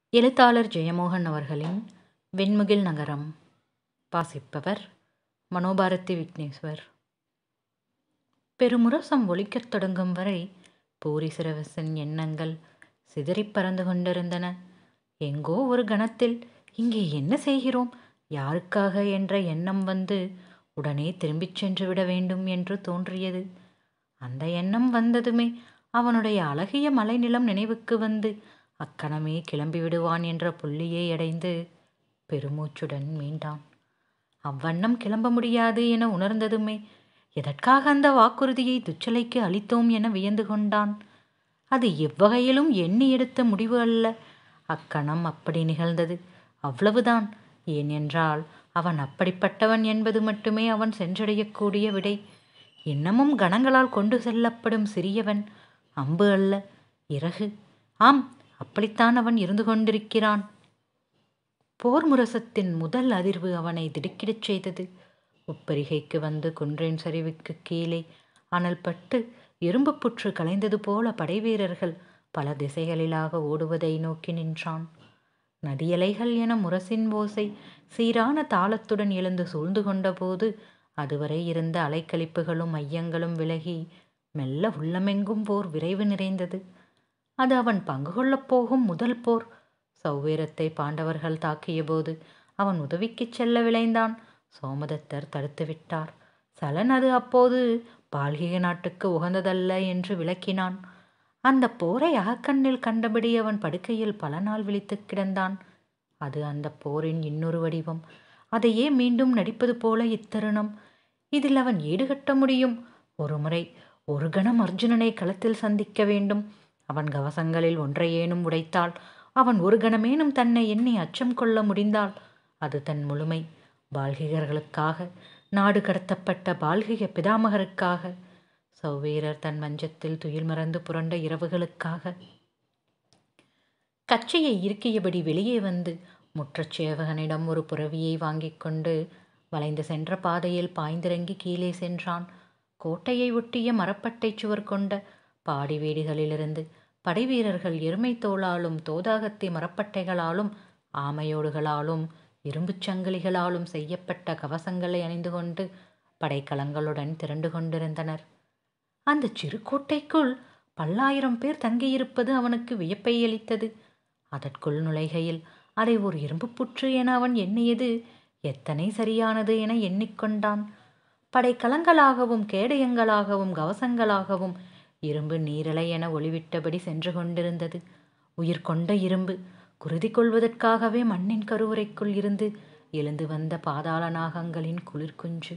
எழுத்தாளர் ஜெயமோகன் அவர்களின் வெண்முகில் நகரம் வாசிப்பவர் மனோபாரதி விக்னேஸ்வர் பெருமுரசம் ஒலிக்கத் தொடங்கும் வரை பூரி சிரவசின் எண்ணங்கள் சிதறிப் பறந்து கொண்டிருந்தன எங்கோ ஒரு கணத்தில் இங்கே என்ன செய்கிறோம் யாருக்காக என்ற எண்ணம் வந்து உடனே திரும்பிச் சென்று விட வேண்டும் என்று தோன்றியது அந்த எண்ணம் வந்ததுமே அவனுடைய அழகிய மலைநிலம் நினைவுக்கு வந்து அக்கணமே கிளம்பி விடுவான் என்ற புள்ளியை அடைந்து பெருமூச்சுடன் மீண்டான் அவ்வண்ணம் கிளம்ப முடியாது என உணர்ந்ததுமே எதற்காக அந்த வாக்குறுதியை துச்சலைக்கு அளித்தோம் என வியந்து கொண்டான் அது எவ்வகையிலும் எண்ணி எடுத்த முடிவு அல்ல அக்கணம் அப்படி நிகழ்ந்தது அவ்வளவுதான் ஏனென்றால் அவன் அப்படிப்பட்டவன் என்பது மட்டுமே அவன் சென்றடையக்கூடிய விடை இன்னமும் கணங்களால் கொண்டு செல்லப்படும் சிறியவன் அம்பு அல்ல இறகு ஆம் அப்படித்தான் அவன் இருந்து கொண்டிருக்கிறான் போர் முரசத்தின் முதல் அதிர்வு அவனை திடுக்கிடச் செய்தது உப்பரிகைக்கு வந்து குன்றின் சரிவுக்கு கீழே அனல் பட்டு எறும்பு புற்று கலைந்தது போல படைவீரர்கள் பல திசைகளிலாக ஓடுவதை நோக்கி நின்றான் நதியலைகள் என முரசின் ஓசை சீரான தாளத்துடன் எழுந்து சூழ்ந்து கொண்டபோது அதுவரை இருந்த அலைக்கழிப்புகளும் ஐயங்களும் விலகி மெல்ல உள்ளமெங்கும் போர் விரைவு நிறைந்தது அது அவன் பங்கு கொள்ளப் போகும் முதல் போர் சௌவேரத்தை பாண்டவர்கள் தாக்கியபோது அவன் உதவிக்குச் செல்ல விளைந்தான் சோமதத்தர் தடுத்து விட்டார் சலன் அது அப்போது பால்கிக நாட்டுக்கு உகந்ததல்ல என்று விளக்கினான் அந்த போரை அகக்கண்ணில் கண்டபடி அவன் படுக்கையில் பல நாள் விழித்து கிடந்தான் அது அந்த போரின் இன்னொரு வடிவம் அதையே மீண்டும் நடிப்பது போல இத்தருணம் இதில் அவன் ஈடுகட்ட முடியும் ஒருமுறை ஒரு கணம் அர்ஜுனனை களத்தில் சந்திக்க வேண்டும் அவன் கவசங்களில் ஒன்றையேனும் உடைத்தால் அவன் ஒரு கணமேனும் தன்னை எண்ணி அச்சம் கொள்ள முடிந்தால் அது தன் முழுமை பால்கிகர்களுக்காக நாடு கடத்தப்பட்ட பால்கிக பிதாமகருக்காக சௌவீரர் தன் மஞ்சத்தில் துயில் மறந்து புரண்ட இரவுகளுக்காக கச்சையை இருக்கியபடி வெளியே வந்து முற்றச் சேவகனிடம் ஒரு புறவியை வாங்கிக் கொண்டு வளைந்து சென்ற பாதையில் பாய்ந்திறங்கி கீழே சென்றான் கோட்டையை ஒட்டிய மரப்பட்டை சுவர் கொண்ட பாடி வீடுகளிலிருந்து படைவீரர்கள் எருமை தோளாலும் தோதாகத்தி மரப்பட்டைகளாலும் ஆமையோடுகளாலும் இரும்புச் சங்கிலிகளாலும் செய்யப்பட்ட கவசங்களை அணிந்து கொண்டு படைக்கலங்களுடன் திரண்டு கொண்டிருந்தனர் அந்த சிறு கோட்டைக்குள் பல்லாயிரம் பேர் தங்கியிருப்பது அவனுக்கு வியப்பை அளித்தது அதற்குள் நுழைகையில் அதை ஒரு இரும்பு புற்று என அவன் எண்ணியது எத்தனை சரியானது என எண்ணிக்கொண்டான் படைக்கலங்களாகவும் கேடயங்களாகவும் கவசங்களாகவும் இரும்பு நீரலை என ஒளிவிட்டபடி சென்று கொண்டிருந்தது உயிர் கொண்ட இரும்பு குருதி கொள்வதற்காகவே மண்ணின் கருவறைக்குள் இருந்து எழுந்து வந்த பாதாள நாகங்களின் குளிர்குஞ்சு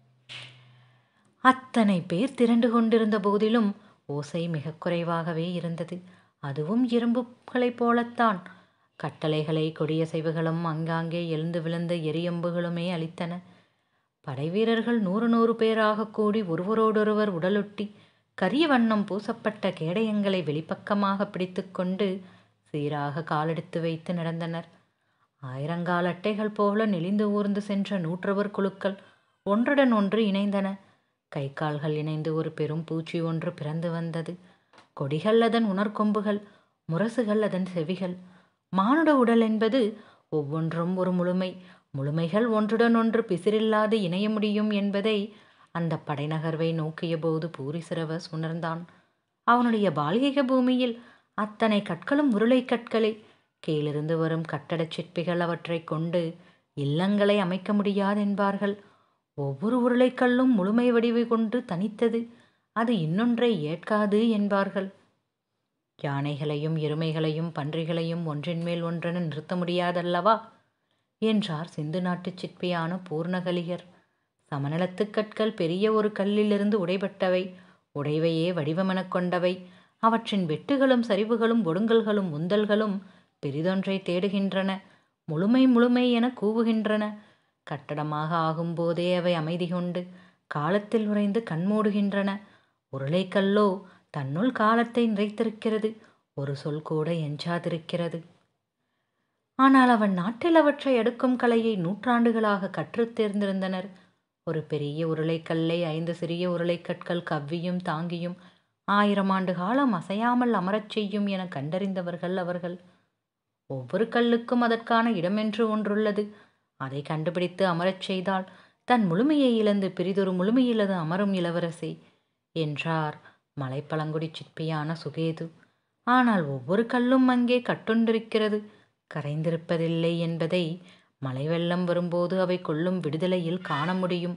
அத்தனை பேர் திரண்டு கொண்டிருந்த போதிலும் ஓசை மிக குறைவாகவே இருந்தது அதுவும் இரும்புகளைப் போலத்தான் கட்டளைகளை கொடியசைவுகளும் அங்காங்கே எழுந்து விழுந்த எரியம்புகளுமே அளித்தன படைவீரர்கள் நூறு நூறு பேராக கூடி ஒருவரோடொருவர் உடலொட்டி கரிய வண்ணம் பூசப்பட்ட கேடயங்களை வெளிப்பக்கமாக பிடித்து கொண்டு சீராக காலெடுத்து வைத்து நடந்தனர் ஆயிரங்கால் அட்டைகள் போல நெளிந்து ஊர்ந்து சென்ற நூற்றவர் குழுக்கள் ஒன்றுடன் ஒன்று இணைந்தன கை கால்கள் இணைந்து ஒரு பெரும் பூச்சி ஒன்று பிறந்து வந்தது கொடிகள் அதன் உணர்கொம்புகள் முரசுகள் அதன் செவிகள் மானுட உடல் என்பது ஒவ்வொன்றும் ஒரு முழுமை முழுமைகள் ஒன்றுடன் ஒன்று பிசிறில்லாது இணைய முடியும் என்பதை அந்த படைநகர்வை நோக்கிய போது பூரிசிரவஸ் உணர்ந்தான் அவனுடைய பால்கிக பூமியில் அத்தனை கற்களும் உருளை கற்களே கீழிருந்து வரும் கட்டடச் சிற்பிகள் அவற்றை கொண்டு இல்லங்களை அமைக்க முடியாதென்பார்கள் ஒவ்வொரு உருளைக்கல்லும் முழுமை வடிவு கொண்டு தனித்தது அது இன்னொன்றை ஏற்காது என்பார்கள் யானைகளையும் எருமைகளையும் பன்றிகளையும் ஒன்றின் மேல் ஒன்றென நிறுத்த முடியாதல்லவா என்றார் சிந்து நாட்டுச் சிற்பியான பூர்ணகலிகர் சமநலத்துக் கற்கள் பெரிய ஒரு கல்லிலிருந்து உடைபட்டவை உடைவையே வடிவமெனக் கொண்டவை அவற்றின் வெட்டுகளும் சரிவுகளும் ஒடுங்கல்களும் உந்தல்களும் பெரிதொன்றை தேடுகின்றன முழுமை முழுமை என கூவுகின்றன கட்டடமாக ஆகும்போதே அவை அமைதி கொண்டு காலத்தில் உறைந்து கண்மூடுகின்றன உருளைக்கல்லோ தன்னுள் காலத்தை நிறைத்திருக்கிறது ஒரு சொல் கூட எஞ்சாதிருக்கிறது ஆனால் அவன் நாட்டில் அவற்றை அடுக்கும் கலையை நூற்றாண்டுகளாக கற்றுத் தேர்ந்திருந்தனர் ஒரு பெரிய உருளைக்கல்லை ஐந்து சிறிய உருளைக்கற்கள் கவ்வியும் தாங்கியும் ஆயிரம் ஆண்டு காலம் அசையாமல் அமரச் செய்யும் என கண்டறிந்தவர்கள் அவர்கள் ஒவ்வொரு கல்லுக்கும் அதற்கான இடமென்று ஒன்றுள்ளது அதை கண்டுபிடித்து அமரச் செய்தால் தன் முழுமையை இழந்து பிரிதொரு முழுமையிலது அமரும் இளவரசி என்றார் மலைப்பழங்குடி சிற்பியான சுகேது ஆனால் ஒவ்வொரு கல்லும் அங்கே கட்டுண்டிருக்கிறது கரைந்திருப்பதில்லை என்பதை மழை வெள்ளம் வரும்போது அவை கொள்ளும் விடுதலையில் காண முடியும்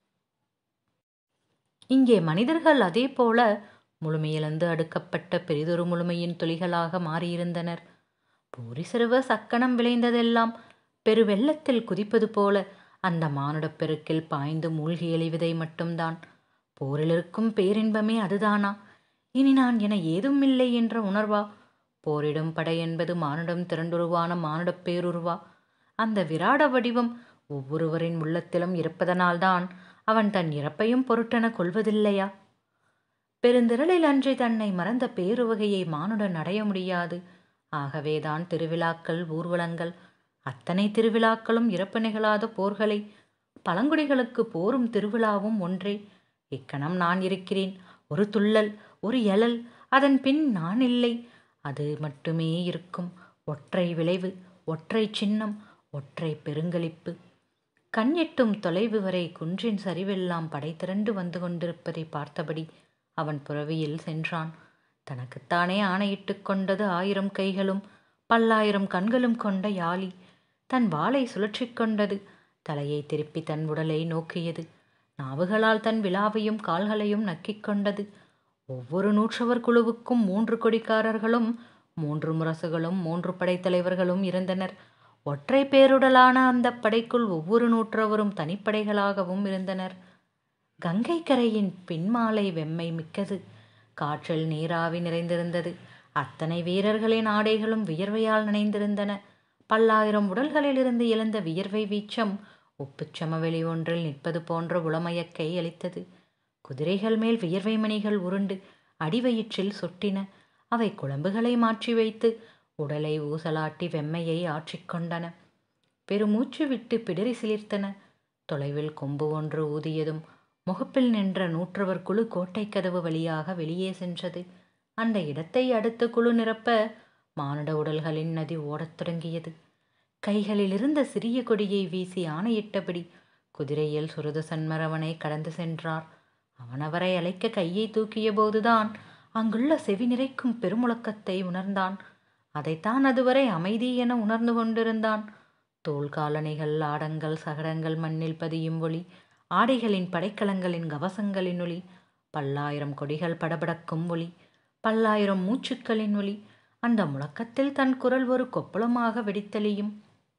இங்கே மனிதர்கள் அதே போல முழுமையிழந்து அடுக்கப்பட்ட பெரிதொரு முழுமையின் துளிகளாக மாறியிருந்தனர் பூரி சிறுவ சக்கனம் விளைந்ததெல்லாம் பெருவெள்ளத்தில் குதிப்பது போல அந்த மானுடப் பெருக்கில் பாய்ந்து மூழ்கி எழிவதை மட்டும்தான் போரிலிருக்கும் பேரின்பமே அதுதானா இனி நான் என ஏதும் இல்லை என்ற உணர்வா போரிடும் படை என்பது மானுடம் திரண்டுருவான மானுடப் பேருருவா அந்த விராட வடிவம் ஒவ்வொருவரின் உள்ளத்திலும் இருப்பதனால்தான் அவன் தன் இறப்பையும் பொருட்டென கொள்வதில்லையா பெருந்திரளில் அன்றி தன்னை மறந்த பேருவகையை மானுடன் அடைய முடியாது ஆகவேதான் திருவிழாக்கள் ஊர்வலங்கள் அத்தனை திருவிழாக்களும் இறப்பு நிகழாத போர்களை பழங்குடிகளுக்கு போரும் திருவிழாவும் ஒன்றே இக்கணம் நான் இருக்கிறேன் ஒரு துள்ளல் ஒரு எழல் அதன் பின் நான் இல்லை அது மட்டுமே இருக்கும் ஒற்றை விளைவு ஒற்றை சின்னம் ஒற்றை பெருங்களிப்பு கண் எட்டும் தொலைவு வரை குன்றின் சரிவெல்லாம் படை திரண்டு வந்து கொண்டிருப்பதை பார்த்தபடி அவன் புறவியில் சென்றான் தனக்குத்தானே ஆணையிட்டு கொண்டது ஆயிரம் கைகளும் பல்லாயிரம் கண்களும் கொண்ட யாழி தன் வாளை சுழற்றி கொண்டது தலையை திருப்பி தன் உடலை நோக்கியது நாவுகளால் தன் விழாவையும் கால்களையும் நக்கிக் கொண்டது ஒவ்வொரு நூற்றவர் குழுவுக்கும் மூன்று கொடிக்காரர்களும் மூன்று முரசுகளும் மூன்று படைத்தலைவர்களும் இருந்தனர் ஒற்றை பேருடலான அந்த படைக்குள் ஒவ்வொரு நூற்றவரும் தனிப்படைகளாகவும் இருந்தனர் கங்கை கரையின் பின்மாலை வெம்மை மிக்கது காற்றில் நீராவி நிறைந்திருந்தது அத்தனை வீரர்களின் ஆடைகளும் வியர்வையால் நனைந்திருந்தன பல்லாயிரம் உடல்களிலிருந்து எழுந்த வியர்வை வீச்சம் உப்புச் சமவெளி ஒன்றில் நிற்பது போன்ற உளமயக்கை அளித்தது குதிரைகள் மேல் வியர்வை மணிகள் உருண்டு அடிவயிற்றில் சொட்டின அவை குழம்புகளை மாற்றி வைத்து உடலை ஊசலாட்டி வெம்மையை ஆற்றிக்கொண்டன பெருமூச்சு விட்டு பிடரி சிலிர்த்தன தொலைவில் கொம்பு ஒன்று ஊதியதும் முகப்பில் நின்ற நூற்றவர் குழு கோட்டை கதவு வழியாக வெளியே சென்றது அந்த இடத்தை அடுத்த குழு நிரப்ப மானுட உடல்களின் நதி ஓடத் தொடங்கியது கைகளில் இருந்த சிறிய கொடியை வீசி ஆணையிட்டபடி குதிரையில் சுருத சன்மரவனை கடந்து சென்றார் அவன் அவரை அழைக்க கையை தூக்கிய போதுதான் அங்குள்ள செவி நிறைக்கும் பெருமுழக்கத்தை உணர்ந்தான் அதைத்தான் அதுவரை அமைதி என உணர்ந்து கொண்டிருந்தான் தோல் காலணிகள் ஆடங்கள் சகடங்கள் மண்ணில் பதியும் ஒளி ஆடைகளின் படைக்கலங்களின் கவசங்களின் ஒளி பல்லாயிரம் கொடிகள் படபடக்கும் ஒளி பல்லாயிரம் மூச்சுக்களின் ஒளி அந்த முழக்கத்தில் தன் குரல் ஒரு கொப்பளமாக வெடித்தெளியும்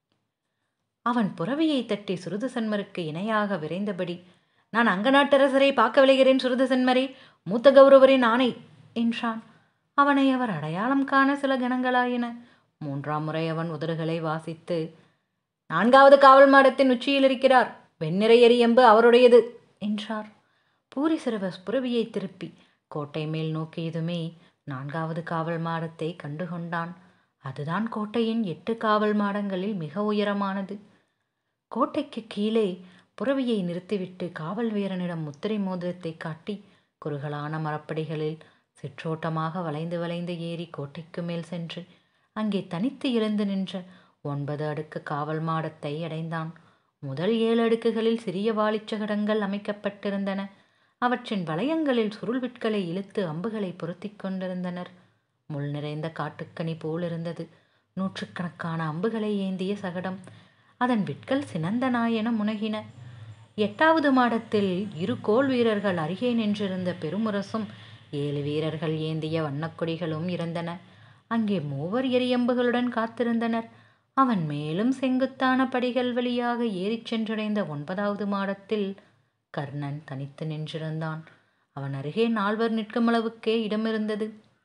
அவன் புறவியை தட்டி சுருதசன்மருக்கு இணையாக விரைந்தபடி நான் அங்க நாட்டரசரை பார்க்க விளைகிறேன் சுருதசன்மரே மூத்த கௌரவரின் ஆணை என்றான் அவனை அவர் அடையாளம் காண சில கணங்களாயின மூன்றாம் முறை அவன் உதடுகளை வாசித்து நான்காவது காவல் மாடத்தின் உச்சியில் இருக்கிறார் வெண்ணிறை எரியம்பு அவருடையது என்றார் பூரி சிறுவஸ் புறவியை திருப்பி கோட்டை மேல் நோக்கியதுமே நான்காவது காவல் மாடத்தை கண்டுகொண்டான் அதுதான் கோட்டையின் எட்டு காவல் மாடங்களில் மிக உயரமானது கோட்டைக்கு கீழே புறவியை நிறுத்திவிட்டு காவல் வீரனிடம் முத்திரை மோதிரத்தை காட்டி குறுகலான மரப்படிகளில் சிற்றோட்டமாக வளைந்து வளைந்து ஏறி கோட்டைக்கு மேல் சென்று அங்கே தனித்து எழுந்து நின்ற ஒன்பது அடுக்கு காவல் மாடத்தை அடைந்தான் முதல் ஏழு அடுக்குகளில் சிறிய வாளிச்சகடங்கள் அமைக்கப்பட்டிருந்தன அவற்றின் வளையங்களில் சுருள்விட்களை இழுத்து அம்புகளை பொருத்திக் கொண்டிருந்தனர் முள் நிறைந்த காட்டுக்கனி போலிருந்தது நூற்றுக்கணக்கான அம்புகளை ஏந்திய சகடம் அதன் விட்கள் சினந்தனாயென முனகின எட்டாவது மாடத்தில் இரு கோல் வீரர்கள் அருகே நின்றிருந்த பெருமுரசும் ஏழு வீரர்கள் ஏந்திய வண்ணக்கொடிகளும் இருந்தன அங்கே மூவர் எரியம்புகளுடன் காத்திருந்தனர் அவன் மேலும் செங்குத்தான படிகள் வழியாக ஏறிச் சென்றடைந்த ஒன்பதாவது மாடத்தில் கர்ணன் தனித்து நின்றிருந்தான் அவன் அருகே நால்வர் நிற்கும் அளவுக்கே இடமிருந்தது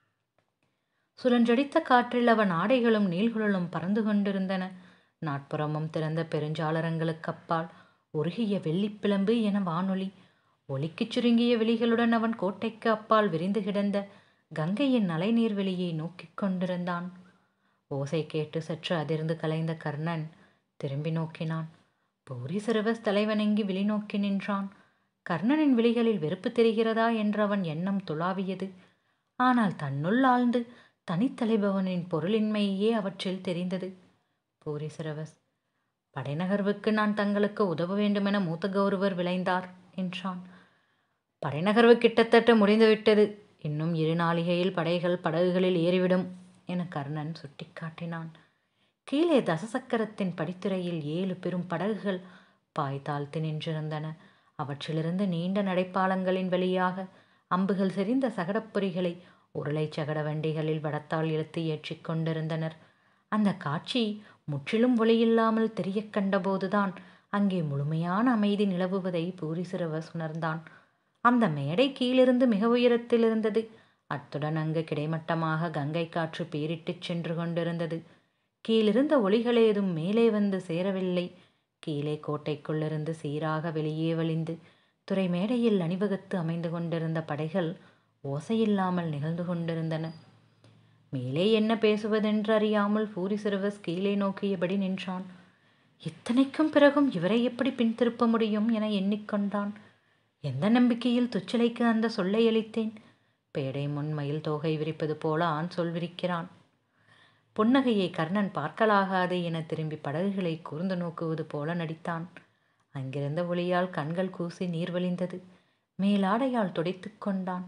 சுழன்றடித்த காற்றில் அவன் ஆடைகளும் நீள்குழலும் பறந்து கொண்டிருந்தன நாட்புறமும் திறந்த பெருஞ்சாளரங்களுக்கு அப்பால் உருகிய வெள்ளிப்பிளம்பு என வானொலி ஒலிக்குச் சுருங்கிய விழிகளுடன் அவன் கோட்டைக்கு அப்பால் விரிந்து கிடந்த கங்கையின் அலைநீர்வெளியை நோக்கிக் கொண்டிருந்தான் ஓசை கேட்டு சற்று அதிர்ந்து கலைந்த கர்ணன் திரும்பி நோக்கினான் பூரி சிறுவஸ் தலைவணங்கி விழிநோக்கி நின்றான் கர்ணனின் விழிகளில் வெறுப்பு தெரிகிறதா என்று அவன் எண்ணம் துளாவியது ஆனால் தன்னுள் ஆழ்ந்து தனித்தலைபவனின் பொருளின்மையே அவற்றில் தெரிந்தது பூரிசிரவஸ் படைநகர்வுக்கு நான் தங்களுக்கு உதவ வேண்டுமென மூத்த கௌரவர் விளைந்தார் என்றான் படைநகர்வு கிட்டத்தட்ட முடிந்துவிட்டது இன்னும் இரு நாளிகையில் படைகள் படகுகளில் ஏறிவிடும் என கர்ணன் சுட்டிக்காட்டினான் கீழே தசசக்கரத்தின் படித்துறையில் ஏழு பெரும் படகுகள் பாய் தாழ்த்தி நின்றிருந்தன அவற்றிலிருந்து நீண்ட நடைப்பாலங்களின் வழியாக அம்புகள் செறிந்த சகடப்பொறிகளை உருளை சகட வண்டிகளில் வடத்தால் இழுத்து ஏற்றிக் கொண்டிருந்தனர் அந்த காட்சி முற்றிலும் ஒளியில்லாமல் தெரியக் கண்டபோதுதான் அங்கே முழுமையான அமைதி நிலவுவதை பூரிசிரவஸ் உணர்ந்தான் அந்த மேடை கீழிருந்து மிக உயரத்தில் இருந்தது அத்துடன் அங்கு கிடைமட்டமாக கங்கை காற்று பேரிட்டுச் சென்று கொண்டிருந்தது கீழிருந்த ஒளிகள் ஏதும் மேலே வந்து சேரவில்லை கீழே கோட்டைக்குள்ளிருந்து சீராக வெளியே வழிந்து துறை மேடையில் அணிவகுத்து அமைந்து கொண்டிருந்த படைகள் ஓசையில்லாமல் நிகழ்ந்து கொண்டிருந்தன மேலே என்ன பேசுவதென்று அறியாமல் பூரிசிறுவஸ் கீழே நோக்கியபடி நின்றான் இத்தனைக்கும் பிறகும் இவரை எப்படி பின்திருப்ப முடியும் என எண்ணிக்கொண்டான் எந்த நம்பிக்கையில் துச்சிலைக்கு அந்த சொல்லை அளித்தேன் பேடை முன் மயில் தோகை விரிப்பது போல ஆண் சொல் விரிக்கிறான் புன்னகையை கர்ணன் பார்க்கலாகாது என திரும்பி படகுகளை கூர்ந்து நோக்குவது போல நடித்தான் அங்கிருந்த ஒளியால் கண்கள் கூசி நீர் வழிந்தது மேலாடையால் துடைத்து கொண்டான்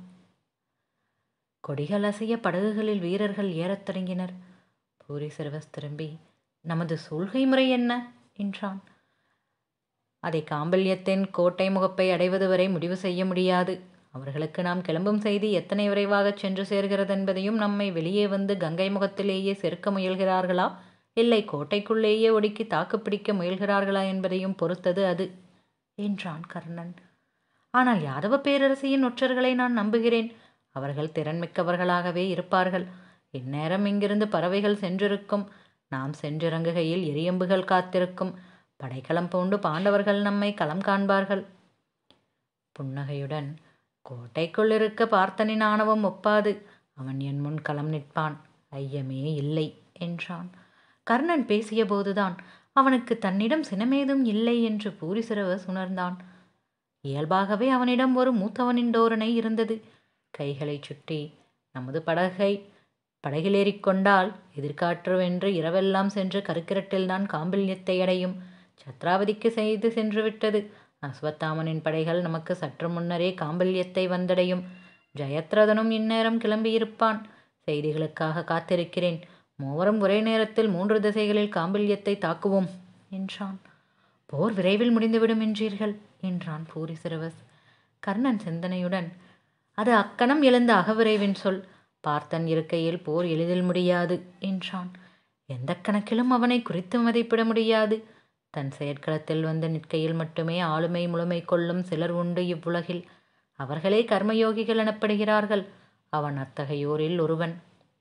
கொடிகள் அசைய படகுகளில் வீரர்கள் ஏறத் தொடங்கினர் பூரி சிறுவஸ் திரும்பி நமது சூழ்கை முறை என்ன என்றான் அதை காம்பல்யத்தின் கோட்டை முகப்பை அடைவது வரை முடிவு செய்ய முடியாது அவர்களுக்கு நாம் கிளம்பும் செய்தி எத்தனை விரைவாகச் சென்று சேர்கிறது என்பதையும் நம்மை வெளியே வந்து கங்கை முகத்திலேயே செருக்க முயல்கிறார்களா இல்லை கோட்டைக்குள்ளேயே ஒடுக்கி தாக்குப்பிடிக்க முயல்கிறார்களா என்பதையும் பொறுத்தது அது என்றான் கர்ணன் ஆனால் யாதவ பேரரசியின் ஒற்றர்களை நான் நம்புகிறேன் அவர்கள் திறன்மிக்கவர்களாகவே இருப்பார்கள் இந்நேரம் இங்கிருந்து பறவைகள் சென்றிருக்கும் நாம் சென்றிறங்குகையில் எரியம்புகள் காத்திருக்கும் படைக்கலம் பூண்டு பாண்டவர்கள் நம்மை களம் காண்பார்கள் புன்னகையுடன் கோட்டைக்குள் இருக்க பார்த்தனின் ஆணவம் ஒப்பாது அவன் என் முன் களம் நிற்பான் ஐயமே இல்லை என்றான் கர்ணன் பேசியபோதுதான் அவனுக்கு தன்னிடம் சினமேதும் இல்லை என்று பூரிசிரவஸ் உணர்ந்தான் இயல்பாகவே அவனிடம் ஒரு மூத்தவனின் டோரனை இருந்தது கைகளைச் சுட்டி நமது படகை படகிலேறிக்கொண்டால் எதிர்காற்றுவென்று இரவெல்லாம் சென்று கருக்கிரட்டில்தான் காம்பில்யத்தை அடையும் சத்ராவதிக்கு செய்து சென்று விட்டது அஸ்வத்தாமனின் படைகள் நமக்கு சற்று முன்னரே காம்பல்யத்தை வந்தடையும் ஜெயத்ரதனும் இந்நேரம் கிளம்பியிருப்பான் செய்திகளுக்காக காத்திருக்கிறேன் மூவரும் ஒரே நேரத்தில் மூன்று திசைகளில் காம்பல்யத்தை தாக்குவோம் என்றான் போர் விரைவில் முடிந்துவிடும் என்றீர்கள் என்றான் பூரிசிரவஸ் கர்ணன் சிந்தனையுடன் அது அக்கணம் எழுந்த அகவிரைவின் சொல் பார்த்தன் இருக்கையில் போர் எளிதில் முடியாது என்றான் எந்த கணக்கிலும் அவனை குறித்து மதிப்பிட முடியாது தன் செயற்களத்தில் வந்து நிற்கையில் மட்டுமே ஆளுமை முழுமை கொள்ளும் சிலர் உண்டு இவ்வுலகில் அவர்களே கர்மயோகிகள் எனப்படுகிறார்கள் அவன் அத்தகையோரில் ஒருவன்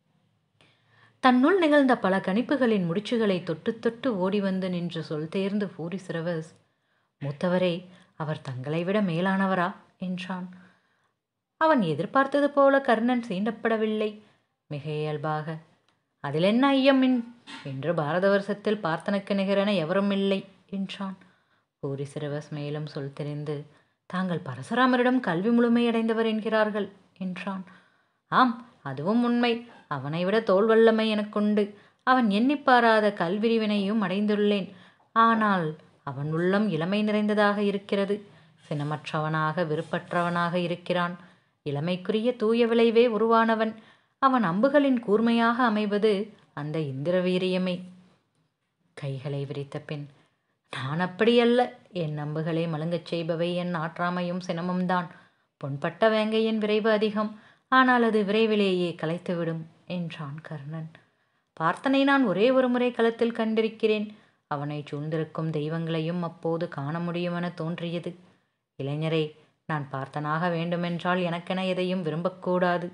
தன்னுள் நிகழ்ந்த பல கணிப்புகளின் முடிச்சுகளை தொட்டு தொட்டு ஓடி வந்து நின்று சொல் தேர்ந்து பூரி சிரவஸ் மூத்தவரே அவர் தங்களை விட மேலானவரா என்றான் அவன் எதிர்பார்த்தது போல கர்ணன் சீண்டப்படவில்லை மிக இயல்பாக அதில் என்ன ஐயம் என்று பாரத வருஷத்தில் பார்த்தனுக்கு நிகரென எவரும் இல்லை என்றான் பூரி சிறுவஸ் மேலும் சொல் தெரிந்து தாங்கள் பரசுராமரிடம் கல்வி முழுமையடைந்தவர் என்கிறார்கள் என்றான் ஆம் அதுவும் உண்மை அவனை விட தோல் வல்லமை எனக்குண்டு அவன் எண்ணிப்பாராத கல்விரிவினையும் அடைந்துள்ளேன் ஆனால் அவன் உள்ளம் இளமை நிறைந்ததாக இருக்கிறது சினமற்றவனாக விருப்பற்றவனாக இருக்கிறான் இளமைக்குரிய தூய விளைவே உருவானவன் அவன் அம்புகளின் கூர்மையாக அமைவது அந்த இந்திர வீரியமே கைகளை விரித்த பின் நான் அப்படியல்ல என் அம்புகளை மழுங்கச் செய்பவை என் ஆற்றாமையும் சினமும் தான் பொன்பட்ட வேங்கையின் விரைவு அதிகம் ஆனால் அது விரைவிலேயே கலைத்துவிடும் என்றான் கர்ணன் பார்த்தனை நான் ஒரே ஒரு முறை களத்தில் கண்டிருக்கிறேன் அவனை சூழ்ந்திருக்கும் தெய்வங்களையும் அப்போது காண முடியுமென தோன்றியது இளைஞரை நான் பார்த்தனாக வேண்டுமென்றால் எனக்கென எதையும் விரும்பக்கூடாது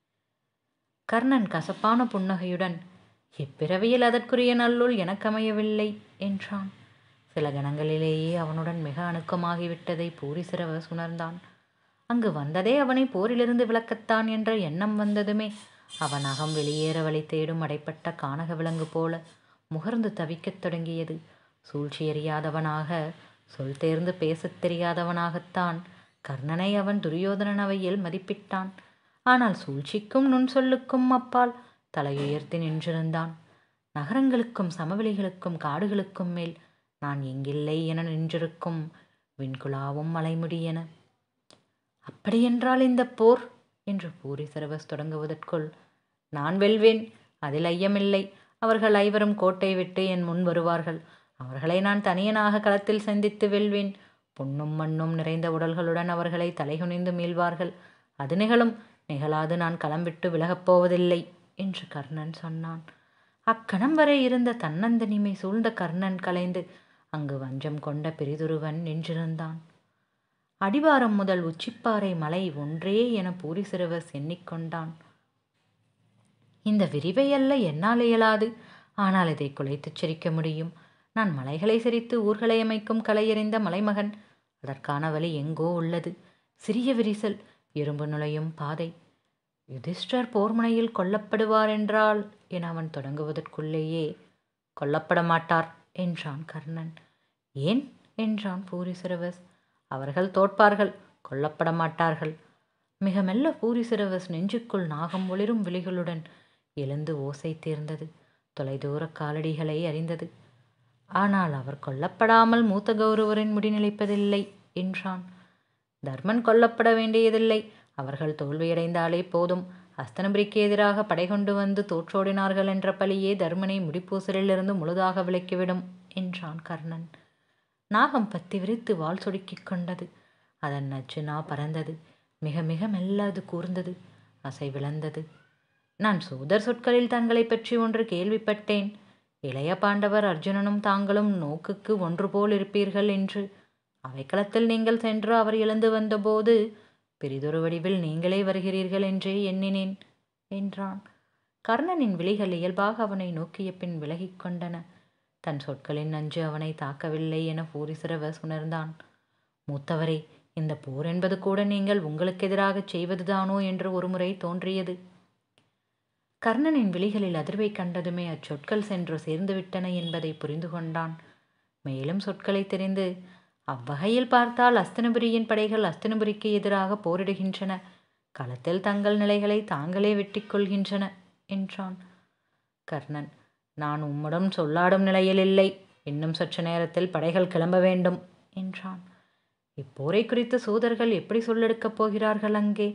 கர்ணன் கசப்பான புன்னகையுடன் இப்பிறவியில் அதற்குரிய நல்லுள் எனக்கமையவில்லை என்றான் சில கணங்களிலேயே அவனுடன் மிக அணுக்கமாகிவிட்டதை பூரிசிரவஸ் உணர்ந்தான் அங்கு வந்ததே அவனை போரிலிருந்து விளக்கத்தான் என்ற எண்ணம் வந்ததுமே அவன் அகம் வெளியேற வழி தேடும் அடைப்பட்ட கானக விலங்கு போல முகர்ந்து தவிக்கத் தொடங்கியது சூழ்ச்சி எறியாதவனாக சொல் தேர்ந்து பேசத் தெரியாதவனாகத்தான் கர்ணனை அவன் துரியோதனன் அவையில் மதிப்பிட்டான் ஆனால் சூழ்ச்சிக்கும் நுண் சொல்லுக்கும் அப்பால் தலையுயர்த்தி நின்றிருந்தான் நகரங்களுக்கும் சமவெளிகளுக்கும் காடுகளுக்கும் மேல் நான் எங்கில்லை என நின்றிருக்கும் விண்குலாவும் மலைமுடி என அப்படியென்றால் இந்த போர் என்று பூரி சரவஸ் தொடங்குவதற்குள் நான் வெல்வேன் அதில் ஐயமில்லை அவர்கள் ஐவரும் கோட்டை விட்டு என் முன் வருவார்கள் அவர்களை நான் தனியனாக களத்தில் சந்தித்து வெல்வேன் பொன்னும் மண்ணும் நிறைந்த உடல்களுடன் அவர்களை தலைகுனிந்து மீள்வார்கள் அது நிகழும் நிகழாது நான் களம் விட்டு விலகப் போவதில்லை என்று கர்ணன் சொன்னான் அக்கணம் வரை இருந்த தன்னந்தனிமை சூழ்ந்த கர்ணன் கலைந்து அங்கு வஞ்சம் கொண்ட பிரிதுருவன் நின்றிருந்தான் அடிவாரம் முதல் உச்சிப்பாறை மலை ஒன்றே என பூரி சிறுவஸ் எண்ணிக்கொண்டான் இந்த விரிவை அல்ல என்னால் இயலாது ஆனால் இதை குலைத்துச் சிரிக்க முடியும் நான் மலைகளை சிரித்து ஊர்களை அமைக்கும் கலையறிந்த மலைமகன் அதற்கான வழி எங்கோ உள்ளது சிறிய விரிசல் இரும்பு நுழையும் பாதை யுதிஷ்டர் போர்முனையில் கொல்லப்படுவார் என்றால் என அவன் தொடங்குவதற்குள்ளேயே கொல்லப்பட மாட்டார் என்றான் கர்ணன் ஏன் என்றான் பூரி சிறுவஸ் அவர்கள் தோற்பார்கள் கொல்லப்பட மாட்டார்கள் மிக மெல்ல பூரி சிறுவஸ் நெஞ்சுக்குள் நாகம் ஒளிரும் விழிகளுடன் எழுந்து ஓசை தேர்ந்தது தொலைதூர காலடிகளை அறிந்தது ஆனால் அவர் கொல்லப்படாமல் மூத்த கௌரவரின் முடிநிலைப்பதில்லை என்றான் தர்மன் கொல்லப்பட வேண்டியதில்லை அவர்கள் தோல்வியடைந்தாலே போதும் அஸ்தனபுரிக்கு எதிராக படை கொண்டு வந்து தோற்றோடினார்கள் என்ற பழியே தர்மனை முடிப்பூசலிலிருந்து முழுதாக விலக்கிவிடும் என்றான் கர்ணன் நாகம் பத்தி விரித்து வால் சொடுக்கிக் கொண்டது அதன் நச்சுனா பறந்தது மிக மிக மெல்ல அது கூர்ந்தது அசை விளந்தது நான் சூதர் சொற்களில் தங்களை பற்றி ஒன்று கேள்விப்பட்டேன் இளைய பாண்டவர் அர்ஜுனனும் தாங்களும் நோக்குக்கு ஒன்று போல் இருப்பீர்கள் என்று அவைக்களத்தில் நீங்கள் சென்று அவர் இழந்து வந்தபோது பெரிதொரு வடிவில் நீங்களே வருகிறீர்கள் என்றே எண்ணினேன் என்றான் கர்ணனின் விழிகள் இயல்பாக அவனை நோக்கிய பின் விலகிக் கொண்டன தன் சொற்களின் நஞ்சு அவனை தாக்கவில்லை என பூரிசிரவஸ் உணர்ந்தான் மூத்தவரே இந்த போர் என்பது கூட நீங்கள் உங்களுக்கு எதிராக செய்வதுதானோ என்று ஒருமுறை தோன்றியது கர்ணனின் விழிகளில் அதிர்வை கண்டதுமே அச்சொற்கள் சென்று சேர்ந்துவிட்டன என்பதை புரிந்து கொண்டான் மேலும் சொற்களை தெரிந்து அவ்வகையில் பார்த்தால் அஸ்தனபுரியின் படைகள் அஸ்தனபுரிக்கு எதிராக போரிடுகின்றன களத்தில் தங்கள் நிலைகளை தாங்களே வெட்டிக் கொள்கின்றன என்றான் கர்ணன் நான் உம்முடன் சொல்லாடும் நிலையில் இல்லை இன்னும் சற்று நேரத்தில் படைகள் கிளம்ப வேண்டும் என்றான் இப்போரை குறித்து சூதர்கள் எப்படி சொல்லெடுக்கப் போகிறார்கள் அங்கே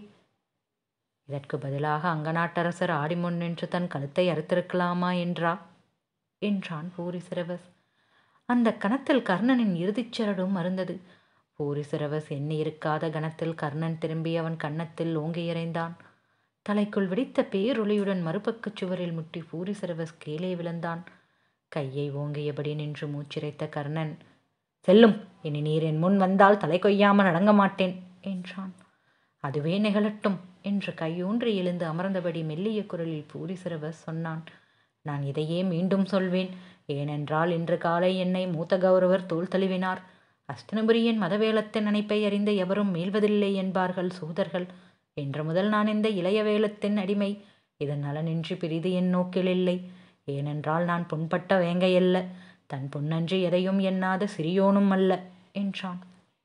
இதற்கு பதிலாக அங்கநாட்டரசர் ஆடி முன் நின்று தன் கழுத்தை அறுத்திருக்கலாமா என்றா என்றான் பூரி சிரவஸ் அந்த கணத்தில் கர்ணனின் இறுதிச் சரடும் அருந்தது பூரி சிரவஸ் எண்ணி இருக்காத கணத்தில் கர்ணன் திரும்பி அவன் கன்னத்தில் ஓங்கி இறைந்தான் தலைக்குள் வெடித்த பேரொளியுடன் மறுபக்கச் சுவரில் முட்டி பூரி சிரவஸ் கீழே விழுந்தான் கையை ஓங்கியபடி நின்று மூச்சிரைத்த கர்ணன் செல்லும் இனி நீர் என் முன் வந்தால் தலை கொய்யாமல் அடங்க மாட்டேன் என்றான் அதுவே நிகழட்டும் என்று கையூன்றி எழுந்து அமர்ந்தபடி மெல்லிய குரலில் பூரி சிரவஸ் சொன்னான் நான் இதையே மீண்டும் சொல்வேன் ஏனென்றால் இன்று காலை என்னை மூத்த கௌரவர் தோல் தழுவினார் அஸ்தனபுரியின் மதவேலத்தின் நினைப்பை அறிந்த எவரும் மீள்வதில்லை என்பார்கள் சூதர்கள் என்று முதல் நான் இந்த இளைய வேலத்தின் அடிமை இதன் நலனின்றி பிரிது என் நோக்கில் இல்லை ஏனென்றால் நான் புண்பட்ட வேங்கையல்ல தன் பொன்னன்றி எதையும் எண்ணாத சிறியோனும் அல்ல என்றான்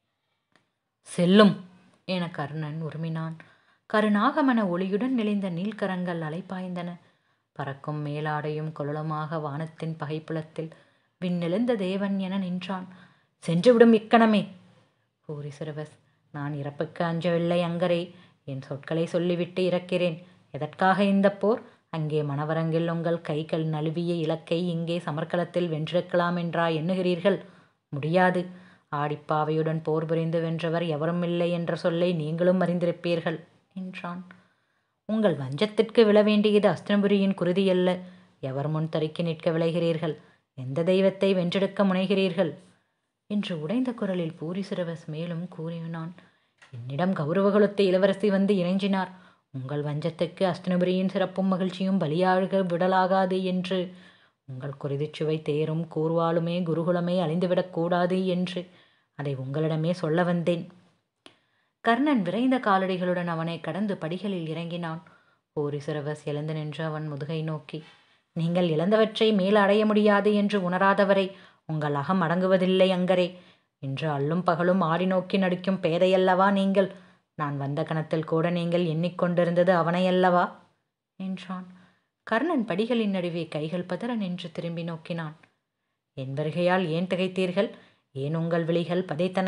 செல்லும் என கர்ணன் உருமினான் கருநாகமன ஒளியுடன் நெளிந்த நீள்கரங்கள் அலைப்பாய்ந்தன பறக்கும் மேலாடையும் குழலுமாக வானத்தின் பகைப்புலத்தில் விண்ணெழுந்த தேவன் என நின்றான் சென்றுவிடும் இக்கணமே பூரி சிறுவஸ் நான் இறப்புக்கு அஞ்சவில்லை அங்கரே என் சொற்களை சொல்லிவிட்டு இறக்கிறேன் எதற்காக இந்த போர் அங்கே மணவரங்கில் உங்கள் கைகள் நழுவிய இலக்கை இங்கே சமர்க்களத்தில் வென்றெடுக்கலாம் என்றா எண்ணுகிறீர்கள் முடியாது ஆடிப்பாவையுடன் போர் புரிந்து வென்றவர் எவரும் இல்லை என்ற சொல்லை நீங்களும் அறிந்திருப்பீர்கள் என்றான் உங்கள் வஞ்சத்திற்கு விழ வேண்டியது அஸ்தனபுரியின் குருதி அல்ல எவர் முன் தருக்கி நிற்க விளைகிறீர்கள் எந்த தெய்வத்தை வென்றெடுக்க முனைகிறீர்கள் என்று உடைந்த குரலில் பூரி சிறுவஸ் மேலும் கூறினான் என்னிடம் கௌரவகுலத்து இளவரசி வந்து இறைஞ்சினார் உங்கள் வஞ்சத்துக்கு அஸ்தனபுரியின் சிறப்பும் மகிழ்ச்சியும் பலியாக விடலாகாது என்று உங்கள் குருதிச்சுவை தேரும் கூர்வாளுமே குருகுலமே அழிந்துவிடக்கூடாது என்று அதை உங்களிடமே சொல்ல வந்தேன் கர்ணன் விரைந்த காலடிகளுடன் அவனை கடந்து படிகளில் இறங்கினான் போரி சிறவஸ் எழுந்து நின்று அவன் முதுகை நோக்கி நீங்கள் இழந்தவற்றை மேல் அடைய முடியாது என்று உணராதவரை உங்கள் அகம் அடங்குவதில்லை அங்கரே என்று அல்லும் பகலும் ஆடி நோக்கி நடிக்கும் பேதையல்லவா நீங்கள் நான் வந்த கணத்தில் கூட நீங்கள் எண்ணிக்கொண்டிருந்தது அவனையல்லவா என்றான் கர்ணன் படிகளின் நடுவே கைகள் பதற நின்று திரும்பி நோக்கினான் என் வருகையால் ஏன் திகைத்தீர்கள் ஏன் உங்கள் விழிகள் பதைத்தன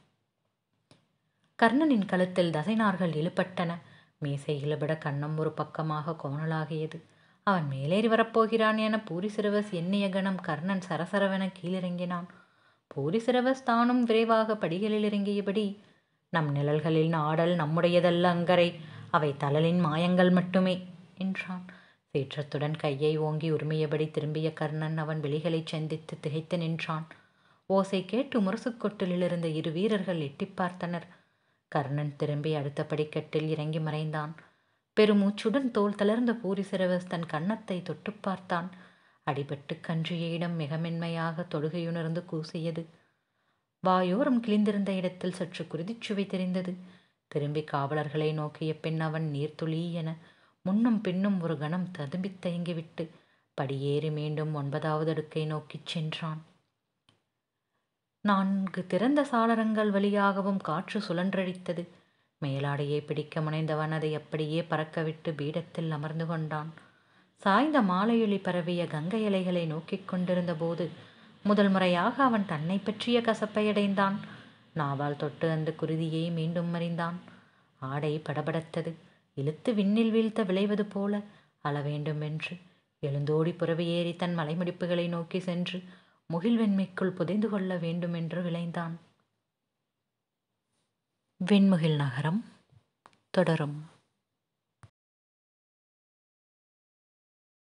கர்ணனின் கழுத்தில் தசைநார்கள் இழுபட்டன மீசை இழுபட கண்ணம் ஒரு பக்கமாக கோணலாகியது அவன் மேலேறி வரப்போகிறான் என பூரிசிரவஸ் எண்ணிய கணம் கர்ணன் சரசரவென கீழிறங்கினான் பூரிசிரவஸ் தானும் விரைவாக படிகளில் இறங்கியபடி நம் நிழல்களின் ஆடல் நம்முடையதல்ல அங்கரை அவை தளலின் மாயங்கள் மட்டுமே என்றான் சீற்றத்துடன் கையை ஓங்கி உரிமையபடி திரும்பிய கர்ணன் அவன் விழிகளைச் சந்தித்து திகைத்து நின்றான் ஓசை கேட்டு முரசுக்கொட்டிலில் இருந்த இரு வீரர்கள் எட்டிப் பார்த்தனர் கர்ணன் திரும்பி அடுத்த படிக்கட்டில் இறங்கி மறைந்தான் பெருமூச்சுடன் தோல் தளர்ந்த பூரிசிரவஸ் தன் கன்னத்தை தொட்டு பார்த்தான் அடிபட்டு கன்றியிடம் மிக மென்மையாக தொடுகையுணர்ந்து கூசியது வாயோரம் கிழிந்திருந்த இடத்தில் சற்று குருதிச்சுவை தெரிந்தது திரும்பி காவலர்களை நோக்கிய பின் அவன் நீர்த்துளி என முன்னும் பின்னும் ஒரு கணம் ததும்பித் தயங்கிவிட்டு படியேறி மீண்டும் ஒன்பதாவது அடுக்கை நோக்கிச் சென்றான் நான்கு திறந்த சாளரங்கள் வழியாகவும் காற்று சுழன்றடித்தது மேலாடையை பிடிக்க முனைந்தவன் அதை அப்படியே பறக்கவிட்டு பீடத்தில் அமர்ந்து கொண்டான் சாய்ந்த மாலையொளி பரவிய கங்கை அலைகளை நோக்கிக் கொண்டிருந்த போது முதல் முறையாக அவன் தன்னை பற்றிய கசப்பை அடைந்தான் நாவால் தொட்டு அந்த குருதியை மீண்டும் அறிந்தான் ஆடை படபடத்தது இழுத்து விண்ணில் வீழ்த்த விளைவது போல அழ வேண்டுமென்று எழுந்தோடி புறவியேறி தன் மலைமுடிப்புகளை நோக்கி சென்று முகில்வெண்மைக்குள் புதைந்து கொள்ள வேண்டுமென்று விளைந்தான் வெண்முகில் நகரம் தொடரும்